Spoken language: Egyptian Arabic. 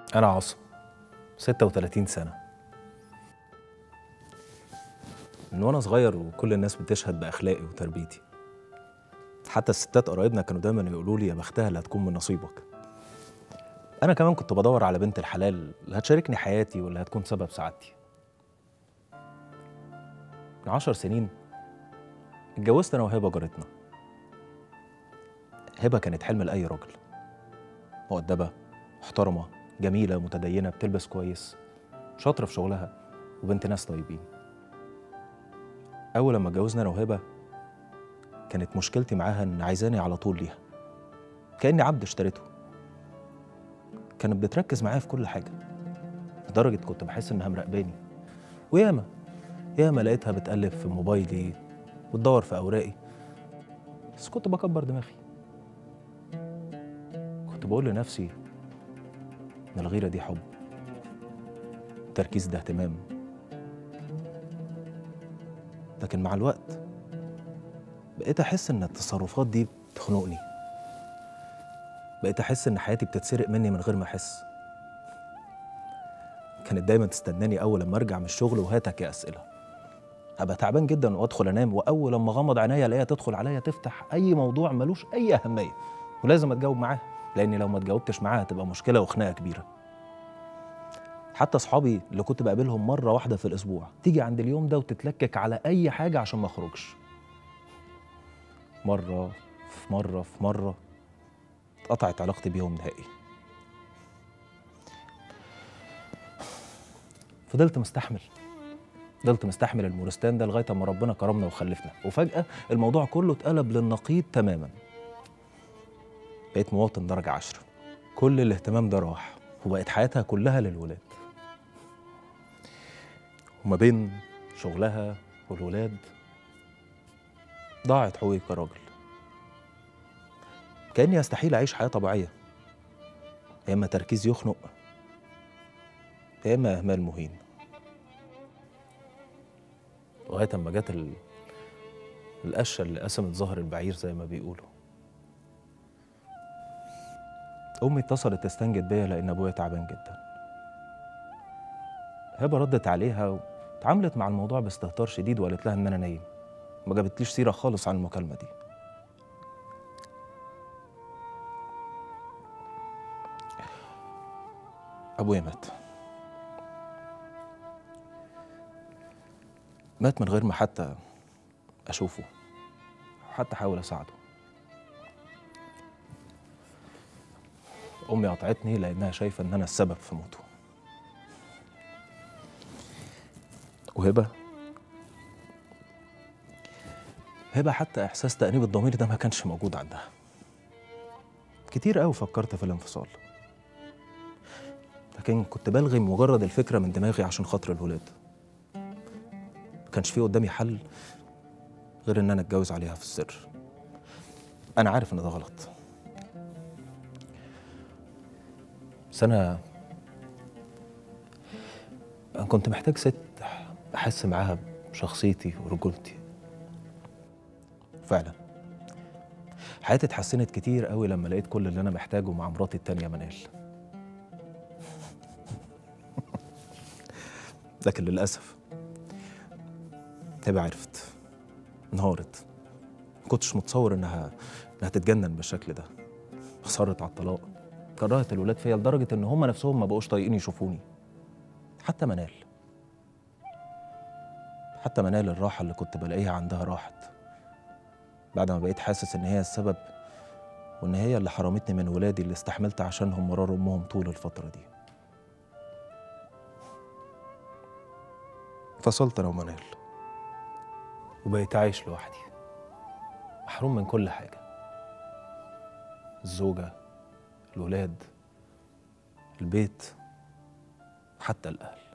أنا عاصم 36 سنة من وأنا صغير وكل الناس بتشهد بأخلاقي وتربيتي حتى الستات قرايبنا كانوا دايما يقولوا لي يا بختها اللي هتكون من نصيبك أنا كمان كنت بدور على بنت الحلال اللي هتشاركني حياتي واللي هتكون سبب سعادتي من عشر سنين اتجوزت أنا وهبة جارتنا هبة كانت حلم لأي راجل مؤدبة محترمة جميلة متدينة بتلبس كويس شاطرة في شغلها وبنت ناس طيبين أول لما اتجوزنا أنا وهبة كانت مشكلتي معاها إن عايزاني على طول ليها كأني عبد اشتريته كانت بتركز معايا في كل حاجة لدرجة كنت بحس إنها مراقباني وياما ياما لقيتها بتقلب في موبايلي وتدور في أوراقي بس كنت بكبر دماغي كنت بقول لنفسي إن الغيرة دي حب التركيز ده اهتمام لكن مع الوقت بقيت أحس إن التصرفات دي بتخنقني بقيت أحس إن حياتي بتتسرق مني من غير ما أحس كانت دايما تستناني أول لما أرجع من الشغل وهاتك يا أسئلة أبقى تعبان جدا وأدخل أنام وأول لما أغمض عينيا ألاقيها تدخل عليا تفتح أي موضوع ملوش أي أهمية ولازم أتجاوب معاها لأني لو ما اتجاوبتش معاها هتبقى مشكلة وخناقة كبيرة حتى أصحابي اللي كنت بقابلهم مرة واحدة في الأسبوع تيجي عند اليوم ده وتتلكك على أي حاجة عشان ما أخرجش مرة في مرة في مرة اتقطعت علاقتي بيهم نهائي فضلت مستحمل فضلت مستحمل المورستان ده لغايه اما ربنا كرمنا وخلفنا وفجاه الموضوع كله اتقلب للنقيض تماما بقيت مواطن درجه عشرة كل الاهتمام ده راح وبقت حياتها كلها للولاد وما بين شغلها والولاد ضاعت حقوقي كراجل كاني استحيل اعيش حياه طبيعيه يا اما تركيز يخنق يا اما اهمال مهين لغايه اما جت ال... القشه اللي قسمت ظهر البعير زي ما بيقولوا امي اتصلت تستنجد بيا لان ابويا تعبان جدا هبه ردت عليها وتعاملت مع الموضوع باستهتار شديد وقالت لها ان انا نايم ما جابتليش سيره خالص عن المكالمه دي ابويا مات مات من غير ما حتى اشوفه أو حتى احاول اساعده امي قطعتني لانها شايفه ان انا السبب في موته وهبه هبه حتى احساس تانيب الضمير ده ما كانش موجود عندها كتير قوي فكرت في الانفصال لكن كنت بلغي مجرد الفكره من دماغي عشان خاطر الولاد ما كانش في قدامي حل غير ان انا اتجوز عليها في السر انا عارف ان ده غلط بس انا انا كنت محتاج ست احس معاها بشخصيتي ورجولتي فعلا حياتي اتحسنت كتير قوي لما لقيت كل اللي انا محتاجه مع مراتي التانية منال لكن للاسف هبه عرفت انهارت ما كنتش متصور انها انها تتجنن بالشكل ده اصرت على الطلاق كرهت الولاد فيا لدرجه ان هم نفسهم ما بقوش طايقين يشوفوني حتى منال حتى منال الراحه اللي كنت بلاقيها عندها راحت بعد ما بقيت حاسس ان هي السبب وان هي اللي حرمتني من ولادي اللي استحملت عشانهم مرار امهم طول الفتره دي فصلت انا ومنال وبقيت عايش لوحدي محروم من كل حاجه الزوجه الولاد البيت حتى الاهل